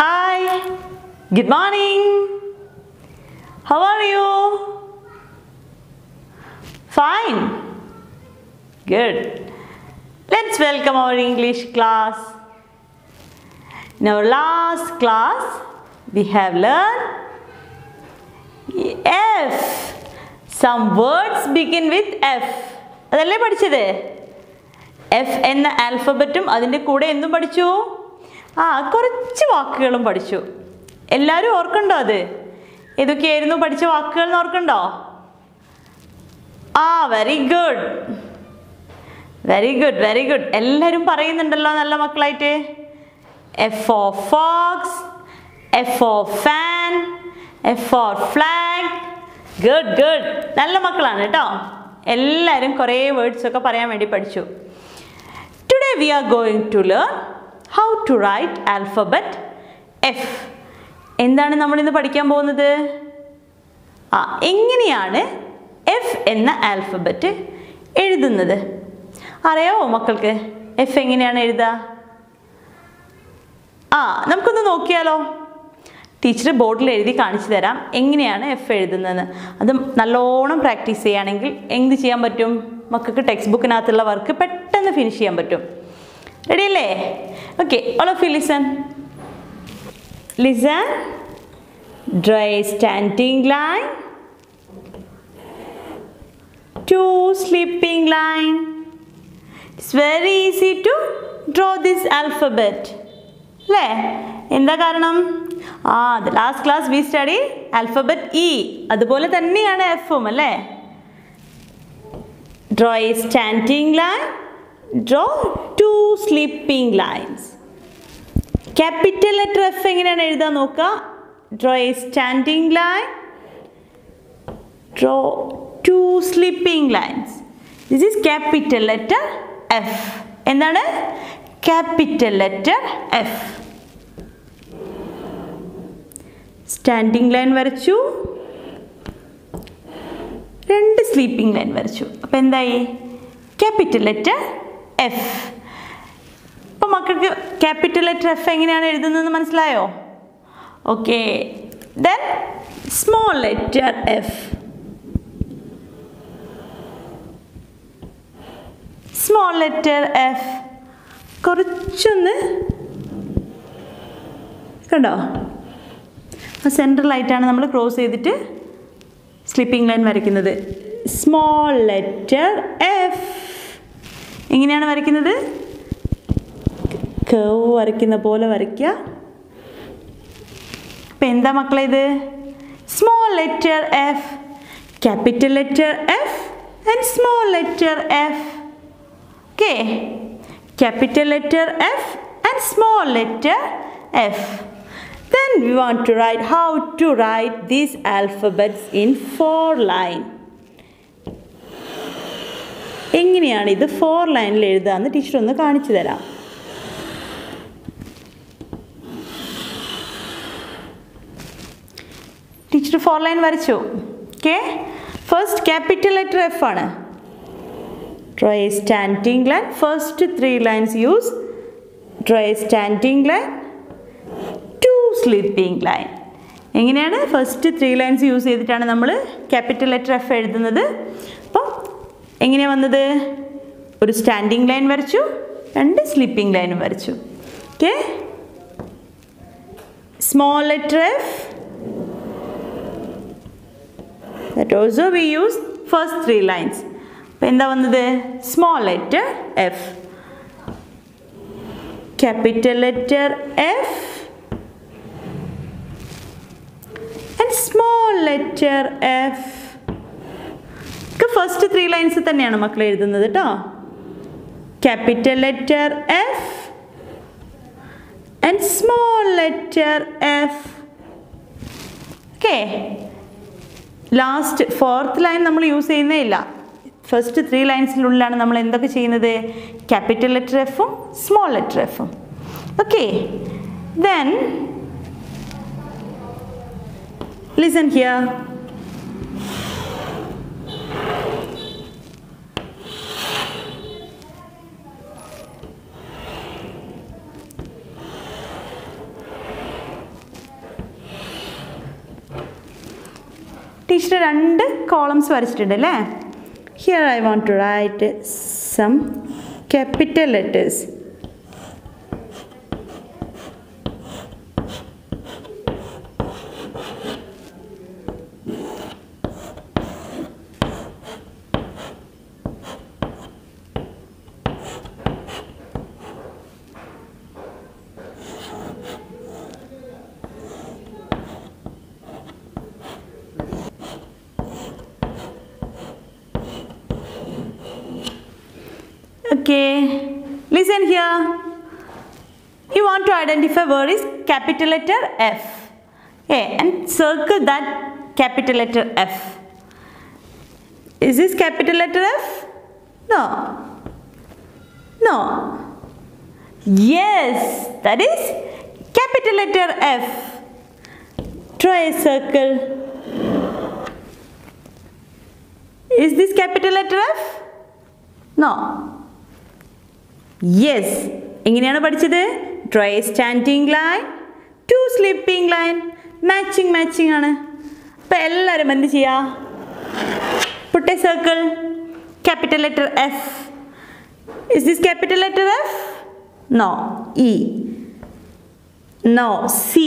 Hi, good morning. How are you? Fine. Good. Let's welcome our English class. In our last class, we have learned F. Some words begin with F. അതല്ലേ പഠിച്ചത് F എന്ന ആൽഫബറ്റും അതിൻ്റെ കൂടെ എന്തും പഠിച്ചു ആ കുറച്ച് വാക്കുകളും പഠിച്ചു എല്ലാവരും ഓർക്കണ്ടോ അത് ഏതൊക്കെയായിരുന്നു പഠിച്ച വാക്കുകൾ എന്ന് ഓർക്കണ്ടോ ആ very good very good very good എല്ലാവരും പറയുന്നുണ്ടല്ലോ നല്ല മക്കളായിട്ട് F or fox F or fan F or flag good good നല്ല മക്കളാണ് കേട്ടോ എല്ലാവരും കുറേ വേർഡ്സ് ഒക്കെ പറയാൻ വേണ്ടി പഠിച്ചു today we are going to learn how to write alphabet F എന്താണ് നമ്മൾ ഇന്ന് പഠിക്കാൻ പോകുന്നത് ആ എങ്ങനെയാണ് എഫ് എന്ന ആൽഫബറ്റ് എഴുതുന്നത് അറിയാവോ മക്കൾക്ക് എഫ് എങ്ങനെയാണ് എഴുതുക ആ നമുക്കൊന്ന് നോക്കിയാലോ ടീച്ചർ ബോർഡിൽ എഴുതി കാണിച്ചു തരാം എങ്ങനെയാണ് എഫ് എഴുതുന്നത് അത് നല്ലോണം പ്രാക്ടീസ് ചെയ്യുകയാണെങ്കിൽ എന്ത് ചെയ്യാൻ പറ്റും മക്കൾക്ക് ടെക്സ്റ്റ് ബുക്കിനകത്തുള്ള വർക്ക് പെട്ടെന്ന് ഫിനിഷ് ചെയ്യാൻ പറ്റും റെഡി അല്ലേ okay all of you listen listen draw standing line two sleeping line it's very easy to draw this alphabet അല്ലേ എന്താ കാരണം ആ the last class we study alphabet E അതുപോലെ തന്നെയാണ് എഫും അല്ലേ draw a standing line draw two sleeping lines capital letter F എങ്ങനെയാണ് എഴുതാൻ നോക്കുക draw a standing line draw two sleeping lines this is capital letter F എന്താണ് capital letter F standing line വരച്ചു രണ്ട് സ്ലീപ്പിംഗ് ലൈൻ വരച്ചു അപ്പം എന്തായി capital letter F ഇപ്പം മക്കൾക്ക് ക്യാപിറ്റൽ ലെറ്റർ എഫ് എങ്ങനെയാണ് എഴുതുന്നതെന്ന് മനസ്സിലായോ okay then small letter F small letter F കുറച്ചൊന്ന് കണ്ടോ ആ സെൻട്രലായിട്ടാണ് നമ്മൾ ക്രോസ് ചെയ്തിട്ട് സ്ലിപ്പിംഗ് ലൈൻ വരയ്ക്കുന്നത് സ്മോൾ ലെറ്റർ എഫ് എങ്ങനെയാണ് വരയ്ക്കുന്നത് കവ് വരയ്ക്കുന്ന പോലെ വരയ്ക്കുക ഇപ്പം എന്താ മക്കളെ ഇത് small letter F capital letter F and small letter F okay capital letter F and small letter F Then we want to write how to write these alphabets in four line. എങ്ങനെയാണ് ഇത് four ലൈനിൽ എഴുതാന്ന് teacher ഒന്ന് കാണിച്ചു തരാം teacher four line വരച്ചു okay first capital letter F ആണ് draw a standing line first three lines use draw a standing line two sleeping line എങ്ങനെയാണ് first three lines use ചെയ്തിട്ടാണ് നമ്മൾ ക്യാപിറ്റൽ ലെറ്റർ എഫ് എഴുതുന്നത് അപ്പം എങ്ങനെയാണ് വന്നത് ഒരു സ്റ്റാൻഡിംഗ് ലൈൻ വരച്ചു രണ്ട് സ്ലീപ്പിംഗ് ലൈനും വരച്ചു okay small letter F that also we use first three lines അപ്പം എന്താ വന്നത് small letter F capital letter F small letter F ഒക്കെ ഫസ്റ്റ് ത്രീ ലൈൻസ് തന്നെയാണ് മക്കൾ എഴുതുന്നത് കേട്ടോ capital letter F and small letter F okay last fourth line നമ്മൾ use ചെയ്യുന്നേ ഇല്ല ഫസ്റ്റ് ത്രീ ലൈൻസിനുള്ളിലാണ് നമ്മൾ എന്തൊക്കെ ചെയ്യുന്നത് ക്യാപിറ്റൽ ലെറ്റർ എഫും സ്മോൾ ലെറ്റർ എഫും okay then Listen here. Teacher രണ്ട് കോളംസ് വരച്ചിട്ടുണ്ട് അല്ലേ here I want to write some capital letters Okay, listen here. You want to identify where is capital letter F. Okay, and circle that capital letter F. Is this capital letter F? No. No. Yes, that is capital letter F. Try a circle. Is this capital letter F? No. Yes എങ്ങനെയാണ് പഠിച്ചത് dry standing line to sleeping line matching matching ആണ് അപ്പം എല്ലാവരും എന്ത് ചെയ്യുക put a circle capital letter F is this capital letter F no E no C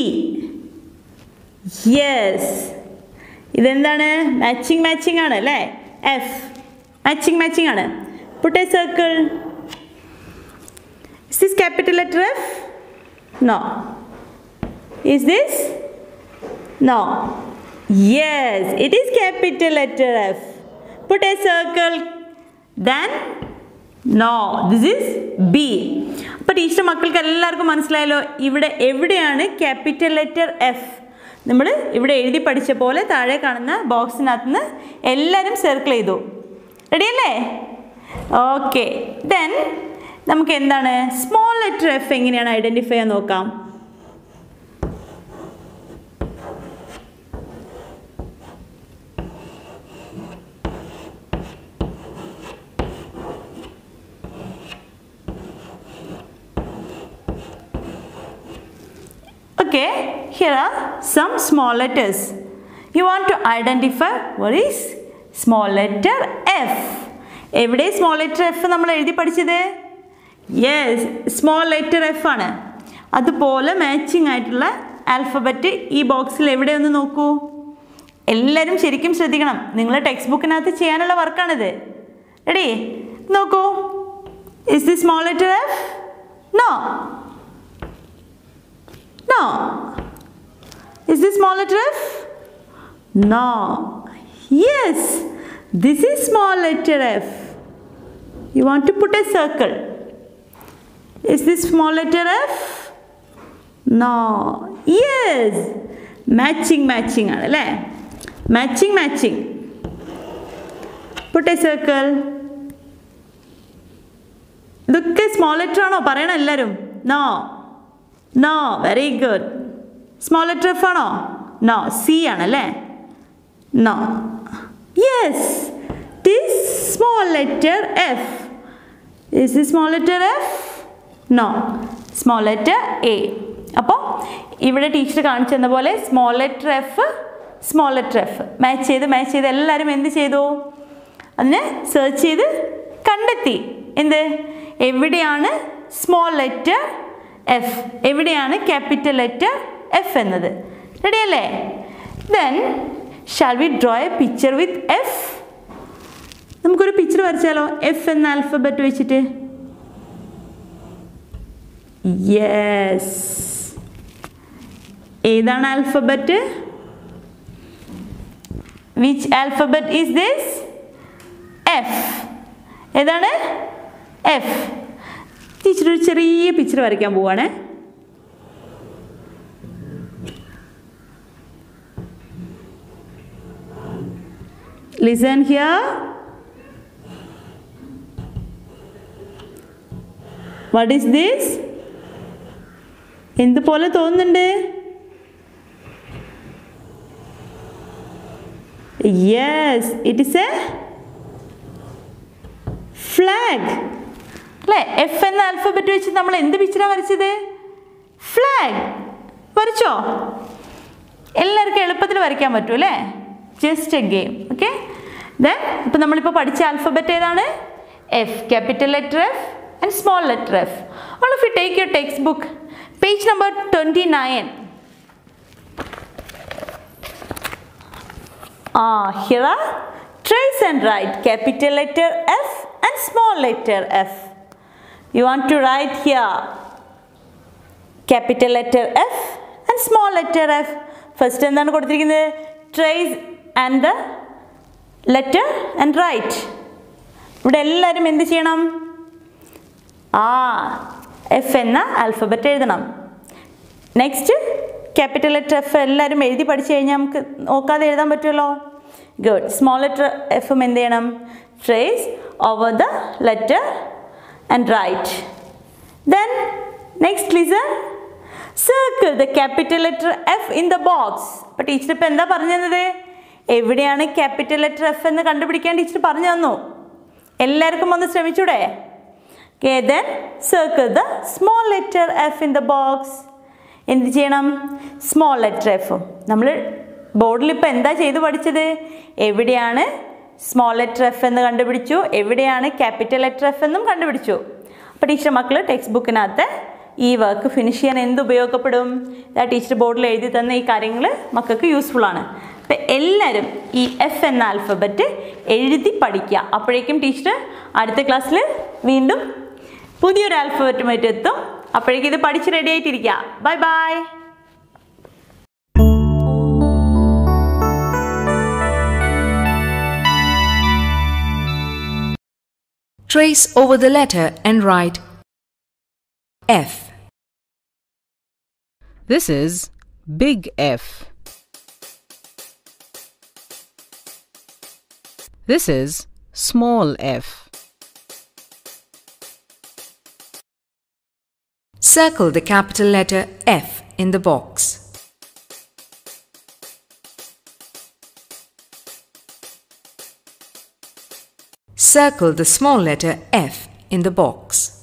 yes ഇതെന്താണ് matching matching ആണ് അല്ലേ എഫ് മാച്ചിങ് മാച്ചിങ് ആണ് put a circle Is this capital letter F? No. Is this? No. Yes, it is capital letter F. Put a circle. Then? No. This is B. അപ്പോൾ teacher മക്കൾക്ക് എല്ലാവർക്കും മനസ്സിലായല്ലോ ഇവിടെ എവിടെയാണ് capital letter F നമ്മൾ ഇവിടെ എഴുതി പഠിച്ച പോലെ താഴെ കാണുന്ന ബോക്സിനകത്ത് നിന്ന് എല്ലാവരും സർക്കിൾ ചെയ്തു റെഡിയല്ലേ ഓക്കെ ദെൻ നമുക്ക് എന്താണ് സ്മോൾ ലെറ്റർ എഫ് എങ്ങനെയാണ് ഐഡൻറ്റിഫൈ ചെയ്യാൻ നോക്കാം Okay, here are some small letters. You want to identify what is small letter F. എവിടെ സ്മോൾ ലെറ്റർ എഫ് നമ്മൾ എഴുതി പഠിച്ചത് യെസ് സ്മോൾ ലെറ്റർ എഫ് ആണ് അതുപോലെ മാച്ചിങ് ആയിട്ടുള്ള ആൽഫബറ്റ് ഈ ബോക്സിൽ എവിടെയൊന്ന് നോക്കൂ എല്ലാവരും ശരിക്കും ശ്രദ്ധിക്കണം നിങ്ങൾ ടെക്സ്റ്റ് ബുക്കിനകത്ത് ചെയ്യാനുള്ള വർക്കാണിത് റെഡി നോക്കൂ is the small letter F no no is the small letter F no yes this is small letter F you want to put a circle is this small letter f no yes matching matching ആണ് അല്ലേ matching matching put a circle ഇതൊക്കെ small letter ആണോ പറയണം എല്ലാവരും no no very good small letter F ആണോ no C ആണല്ലേ no yes this small letter F Is this small letter F? No. Small letter A. അപ്പോൾ ഇവിടെ teacher കാണിച്ചു തന്ന പോലെ small letter F small letter F match ചെയ്ത് match ചെയ്ത് എല്ലാവരും എന്ത് ചെയ്തു അതിനെ സെർച്ച് ചെയ്ത് കണ്ടെത്തി എന്ത് എവിടെയാണ് സ്മോൾ ലെറ്റർ എഫ് എവിടെയാണ് ക്യാപിറ്റൽ ലെറ്റർ എഫ് എന്നത് റെഡിയല്ലേ then shall we draw a picture with F നമുക്കൊരു പിക്ചർ വരച്ചാലോ എഫ് എന്ന ആൽഫബറ്റ് വെച്ചിട്ട് യെസ് ഏതാണ് alphabet which alphabet is this F ഏതാണ് എഫ് ടീച്ചർ ഒരു ചെറിയ പിക്ചർ വരയ്ക്കാൻ പോവാണേ listen here what is this എന്തുപോലെ തോന്നുന്നുണ്ട് yes it is a flag അല്ലേ എഫ് എന്ന ആൽഫബറ്റ് വെച്ച് നമ്മൾ എന്ത് പിക്ചറാണ് വരച്ചത് ഫ്ലാഗ് വരച്ചോ എല്ലാവർക്കും എളുപ്പത്തിൽ വരയ്ക്കാൻ പറ്റും അല്ലേ just a game okay then ഇപ്പം നമ്മളിപ്പോൾ പഠിച്ച ആൽഫബറ്റ് ഏതാണ് F capital letter F and small letter F all of you take your text book page number twenty nine Ah, here are trace and write capital letter F and small letter F. You want to write here capital letter F and small letter F. First എന്താണ് കൊടുത്തിരിക്കുന്നത് trace and the letter and write. ഇവിടെ എല്ലാവരും എന്ത് ചെയ്യണം ആ F എന്ന alphabet എഴുതണം next capital letter F എല്ലാവരും എഴുതി പഠിച്ചു കഴിഞ്ഞാൽ നമുക്ക് നോക്കാതെ എഴുതാൻ പറ്റുമല്ലോ ഗുഡ് സ്മോൾ ലെറ്റർ എഫും എന്ത് ചെയ്യണം trace over the letter and write then next listen circle the capital letter F in the box അപ്പോൾ ടീച്ചർ ഇപ്പോൾ എന്താ പറഞ്ഞു തന്നത് എവിടെയാണ് ക്യാപിറ്റൽ ലെറ്റർ എഫ് എന്ന് കണ്ടുപിടിക്കാൻ ടീച്ചർ പറഞ്ഞു തന്നു എല്ലാവർക്കും ഒന്ന് ശ്രമിച്ചൂടെ Okay, then circle the small letter F in the box. എന്ത് ചെയ്യണം സ്മോൾ ലെറ്റർ എഫും നമ്മൾ ബോർഡിൽ ഇപ്പോൾ എന്താ ചെയ്ത് പഠിച്ചത് എവിടെയാണ് സ്മോൾ ലെറ്റർ എഫ് എന്ന് കണ്ടുപിടിച്ചു എവിടെയാണ് ക്യാപിറ്റൽ ലെറ്റർ എഫ് എന്നും കണ്ടുപിടിച്ചു അപ്പോൾ ടീച്ചർ മക്കൾ ടെക്സ്റ്റ് ബുക്കിനകത്ത് ഈ വർക്ക് ഫിനിഷ് ചെയ്യാൻ എന്ത് ഉപയോഗപ്പെടും ആ ടീച്ചർ ബോർഡിൽ എഴുതി തന്ന ഈ കാര്യങ്ങൾ മക്കൾക്ക് യൂസ്ഫുൾ ആണ് അപ്പം എല്ലാവരും ഈ എഫ് എന്ന ആൽഫബറ്റ് എഴുതി പഠിക്കുക അപ്പോഴേക്കും ടീച്ചർ അടുത്ത ക്ലാസ്സിൽ വീണ്ടും പുതിയൊരു ആൽഫബറ്റുമായിട്ട് എത്തും അപ്പോഴേക്കും ഇത് പഠിച്ച് റെഡി ആയിട്ടിരിക്കുക bye bye Trace over the letter and write F. This is big F. This is small f. Circle the capital letter F in the box. Circle the small letter F in the box.